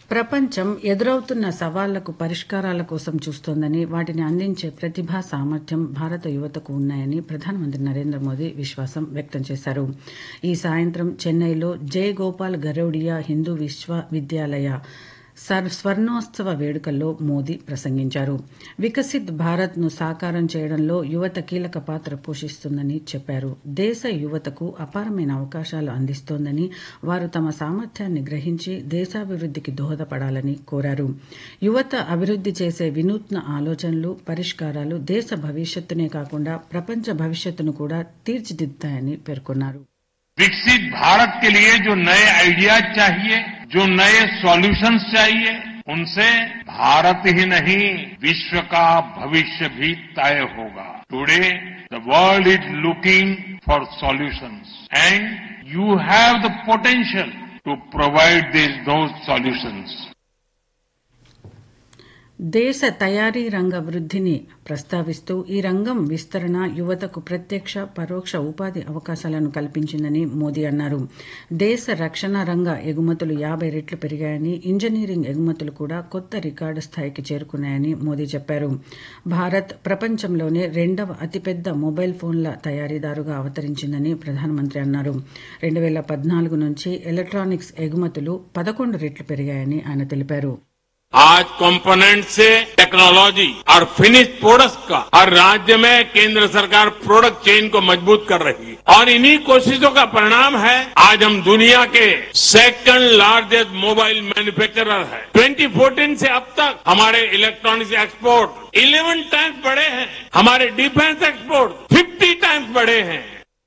ప్రపంచం ఎదురవుతున్న సవాళ్లకు పరిష్కారాల కోసం చూస్తోందని వాటిని అందించే ప్రతిభ సామర్థ్యం భారత యువతకు ఉన్నాయని ప్రధానమంత్రి నరేంద్ర మోదీ విశ్వాసం వ్యక్తం చేశారు ఈ సాయంత్రం చెన్నైలో జై గోపాల్ గరౌడియా హిందూ విశ్వవిద్యాలయ స్వర్ణోత్సవ వేడుకల్లో మోదీ ప్రసంగించారు వికసిత్ భారత్ ను సాకారం చేయడంలో యువత కీలక పాత్ర పోషిస్తుందని చెప్పారు దేశ యువతకు అపారమైన అవకాశాలు అందిస్తోందని వారు తమ సామర్థ్యాన్ని గ్రహించి దేశాభివృద్ధికి దోహదపడాలని కోరారు యువత అభివృద్ధి చేసే వినూత్న ఆలోచనలు పరిష్కారాలు దేశ భవిష్యత్తునే కాకుండా ప్రపంచ భవిష్యత్తును కూడా తీర్చిదిద్దుతాయని పేర్కొన్నారు विकसित भारत के लिए जो नए आइडियाज चाहिए जो नए सॉल्यूशंस चाहिए उनसे भारत ही नहीं विश्व का भविष्य भी तय होगा today the world is looking for solutions and you have the potential to provide this those solutions దేశ తయారీ రంగ వృద్ధిని ప్రస్తావిస్తూ ఈ రంగం విస్తరణ యువతకు ప్రత్యక్ష పరోక్ష ఉపాధి అవకాశాలను కల్పించిందని మోదీ అన్నారు దేశ రక్షణ రంగ ఎగుమతులు యాభై రెట్లు పెరిగాయని ఇంజనీరింగ్ ఎగుమతులు కూడా కొత్త రికార్డు స్థాయికి చేరుకున్నాయని మోదీ చెప్పారు భారత్ ప్రపంచంలోనే రెండవ అతిపెద్ద మొబైల్ ఫోన్ల తయారీదారుగా అవతరించిందని ప్రధానమంత్రి అన్నారు రెండు వేల పద్నాలుగు నుంచి ఎలక్ట్రానిక్స్ ఎగుమతులు పదకొండు రెట్లు పెరిగాయని ఆయన తెలిపారు आज कंपोनेंट से टेक्नोलॉजी और फिनिश प्रोडक्ट्स का हर राज्य में केंद्र सरकार प्रोडक्ट चेन को मजबूत कर रही है और इन्हीं कोशिशों का परिणाम है आज हम दुनिया के सेकंड लार्जेस्ट मोबाइल मैन्युफैक्चरर है 2014 से अब तक हमारे इलेक्ट्रॉनिक्स एक्सपोर्ट 11 टाइम्स बढ़े हैं हमारे डिफेंस एक्सपोर्ट 50 टाइम्स बढ़े हैं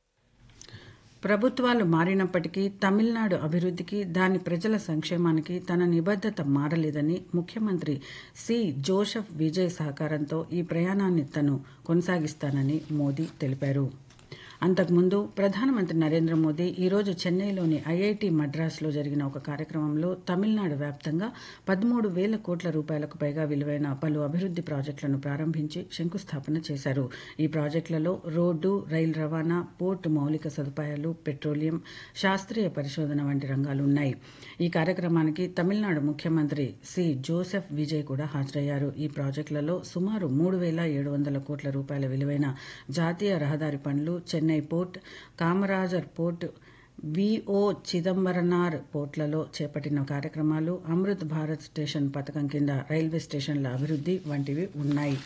ప్రభుత్వాలు మారినప్పటికీ తమిళనాడు అభివృద్ధికి దాని ప్రజల సంక్షేమానికి తన నిబద్దత మారలేదని ముఖ్యమంత్రి సి జోసెఫ్ విజయ్ సహకారంతో ఈ ప్రయాణాన్ని తను కొనసాగిస్తానని మోదీ తెలిపారు అంతకుముందు ప్రధానమంత్రి నరేంద్ర మోదీ ఈరోజు చెన్నైలోని ఐఐటి మద్రాసులో జరిగిన ఒక కార్యక్రమంలో తమిళనాడు వ్యాప్తంగా పదమూడు వేల కోట్ల రూపాయలకు పైగా విలువైన పలు అభివృద్ది ప్రాజెక్టులను ప్రారంభించి శంకుస్థాపన చేశారు ఈ ప్రాజెక్టులలో రోడ్డు రైలు రవాణా పోర్టు మౌలిక సదుపాయాలు పెట్రోలియం శాస్త్రీయ పరిశోధన వంటి రంగాలు ఉన్నాయి ఈ కార్యక్రమానికి తమిళనాడు ముఖ్యమంత్రి సి జోసెఫ్ విజయ్ కూడా హాజరయ్యారు ఈ ప్రాజెక్టులలో సుమారు మూడు వేల ఏడు వందల కోట్ల రూపాయల విలువైన జాతీయ రహదారి పనులు Chennai port Kamarajar port V O Chidambaranar పోర్ట్లలో చేపట్టిన కార్యక్రమాలు అమృత్ భారత్ స్టేషన్ పథకం కింద రైల్వే స్టేషన్ల అభివృద్ధి వంటివి ఉన్నాయి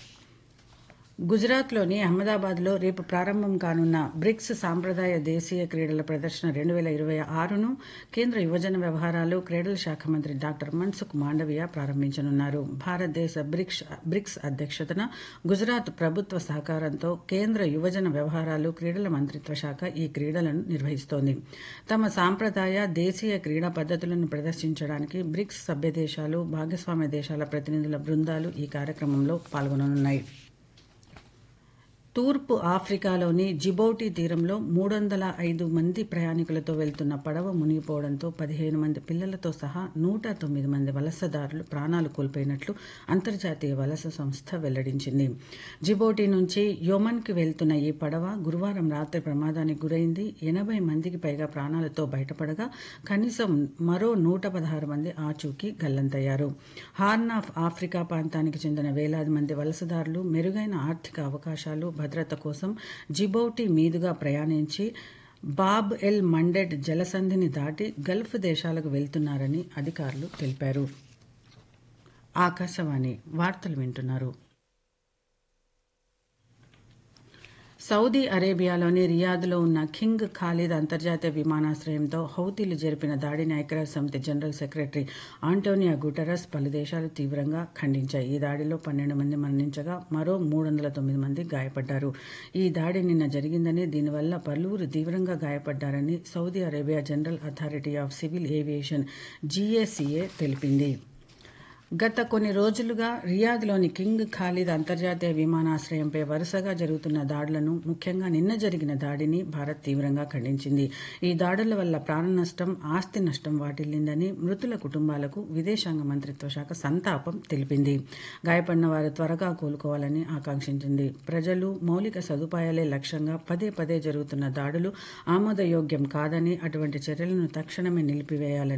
గుజరాత్లోని అహ్మదాబాద్లో రేపు ప్రారంభం కానున్న బ్రిక్స్ సాంప్రదాయ దేశీయ క్రీడల ప్రదర్శన రెండు వేల ఇరవై ఆరును కేంద్ర యువజన వ్యవహారాలు క్రీడల శాఖ మంత్రి డాక్టర్ మన్సుఖ్ మాండవియా ప్రారంభించనున్నారు భారతదేశ బ్రిక్స్ బ్రిక్స్ అధ్యక్షతన గుజరాత్ ప్రభుత్వ సహకారంతో కేంద్ర యువజన వ్యవహారాలు క్రీడల మంత్రిత్వ శాఖ ఈ క్రీడలను నిర్వహిస్తోంది తమ సాంప్రదాయ దేశీయ క్రీడా పద్ధతులను ప్రదర్శించడానికి బ్రిక్స్ సభ్య దేశాలు భాగస్వామ్య దేశాల ప్రతినిధుల బృందాలు ఈ కార్యక్రమంలో పాల్గొననున్నాయి తూర్పు ఆఫ్రికాలోని జిబౌటి తీరంలో మూడు వందల ఐదు మంది ప్రయాణికులతో వెళ్తున్న పడవ మునిగిపోవడంతో పదిహేను మంది పిల్లలతో సహా నూట తొమ్మిది మంది వలసదారులు ప్రాణాలు కోల్పోయినట్లు అంతర్జాతీయ వలస సంస్థ వెల్లడించింది జిబౌటి నుంచి యోమన్కి వెళ్తున్న ఈ పడవ గురువారం రాత్రి ప్రమాదానికి గురైంది ఎనభై మందికి పైగా ప్రాణాలతో బయటపడగా కనీసం మరో నూట పదహారు మంది ఆచూకీ గల్లంతయ్యారు హార్న్ ఆఫ్ ఆఫ్రికా ప్రాంతానికి చెందిన వేలాది మంది వలసదారులు మెరుగైన ఆర్థిక అవకాశాలు భద్రత కోసం జిబౌటి మీదుగా ప్రయాణించి బాబ్ ఎల్ మండెడ్ జలసంధిని దాటి గల్ఫ్ దేశాలకు వెళ్తున్నారని అధికారులు తెలిపారు ఆకాశవాణి వార్తలు వింటున్నారు సౌదీ అరేబియాలోని రియాద్లో ఉన్న కింగ్ ఖాలిద్ అంతర్జాతీయ విమానాశ్రయంతో హౌతీలు జరిపిన దాడిని ఐక్యరాజ్య సమితి జనరల్ సెక్రటరీ ఆంటోనియా గుటరస్ పలు దేశాలు తీవ్రంగా ఖండించాయి ఈ దాడిలో పన్నెండు మంది మరణించగా మరో మూడు వందల తొమ్మిది మంది గాయపడ్డారు ఈ దాడి నిన్న జరిగిందని దీనివల్ల పలువురు తీవ్రంగా గాయపడ్డారని Saudi Arabia General Authority of Civil Aviation GACA తెలిపింది గత కొన్ని రోజులుగా రియాద్లోని కింగ్ ఖాలిద్ అంతర్జాతీయ విమానాశ్రయంపై వరుసగా జరుగుతున్న దాడులను ముఖ్యంగా నిన్న జరిగిన దాడిని భారత్ తీవ్రంగా ఖండించింది ఈ దాడుల వల్ల ప్రాణ నష్టం ఆస్తి నష్టం వాటిల్లిందని మృతుల కుటుంబాలకు విదేశాంగ మంత్రిత్వ శాఖ సంతాపం తెలిపింది గాయపడిన వారు త్వరగా కోలుకోవాలని ఆకాంక్షించింది ప్రజలు మౌలిక సదుపాయాలే లక్ష్యంగా పదే పదే జరుగుతున్న దాడులు ఆమోదయోగ్యం కాదని అటువంటి చర్యలను తక్షణమే నిలిపివేయాలని